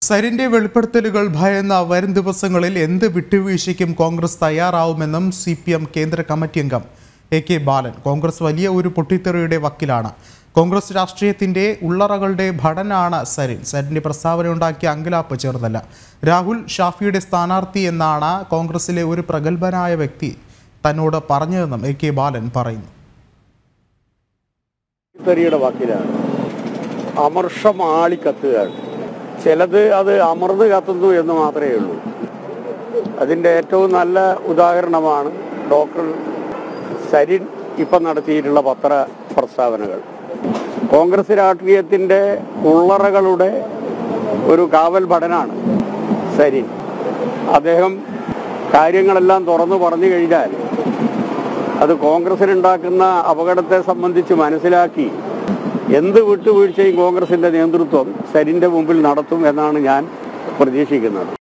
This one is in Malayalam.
സരിന്റെ വെളിപ്പെടുത്തലുകൾ ഭയന്ന വരും ദിവസങ്ങളിൽ എന്ത് വിട്ടുവീഴ്ചയ്ക്കും കോൺഗ്രസ് തയ്യാറാവുമെന്നും സി പി എം കേന്ദ്ര കമ്മിറ്റി അംഗം എ കെ ബാലൻ കോൺഗ്രസ് വലിയ ഒരു പൊട്ടിത്തെറിയുടെ വക്കിലാണ് കോൺഗ്രസ് രാഷ്ട്രീയത്തിന്റെ ഉള്ളറകളുടെ ഭടനാണ് സരിൻ സരിന്റെ പ്രസ്താവനയുണ്ടാക്കിയ അങ്കലാപ്പ് ചേർന്നല്ല രാഹുൽ ഷാഫിയുടെ സ്ഥാനാർത്ഥി എന്നാണ് കോൺഗ്രസിലെ ഒരു പ്രഗത്ഭനായ വ്യക്തി തന്നോട് പറഞ്ഞതെന്നും എ കെ ബാലൻ പറയുന്നു തെറിയുടെ വാക്കിലാണ് അമർഷം ആളിക്കത്തുകയാണ് ചിലത് അത് അമർന്ന് കത്തുന്നു എന്ന് മാത്രമേ ഉള്ളൂ അതിൻ്റെ ഏറ്റവും നല്ല ഉദാഹരണമാണ് ഡോക്ടർ സരിൻ ഇപ്പം നടത്തിയിട്ടുള്ള പത്ര പ്രസ്താവനകൾ കോൺഗ്രസ് രാഷ്ട്രീയത്തിൻ്റെ ഉള്ളറകളുടെ ഒരു കാവൽ ഭടനാണ് സരിൻ അദ്ദേഹം കാര്യങ്ങളെല്ലാം തുറന്നു പറഞ്ഞു കഴിഞ്ഞാൽ അത് കോൺഗ്രസിനുണ്ടാക്കുന്ന അപകടത്തെ സംബന്ധിച്ച് മനസ്സിലാക്കി എന്ത് വിട്ടുവീഴ്ചയും കോൺഗ്രസിന്റെ നേതൃത്വം സരിന്റെ മുമ്പിൽ നടത്തും എന്നാണ് ഞാൻ പ്രതീക്ഷിക്കുന്നത്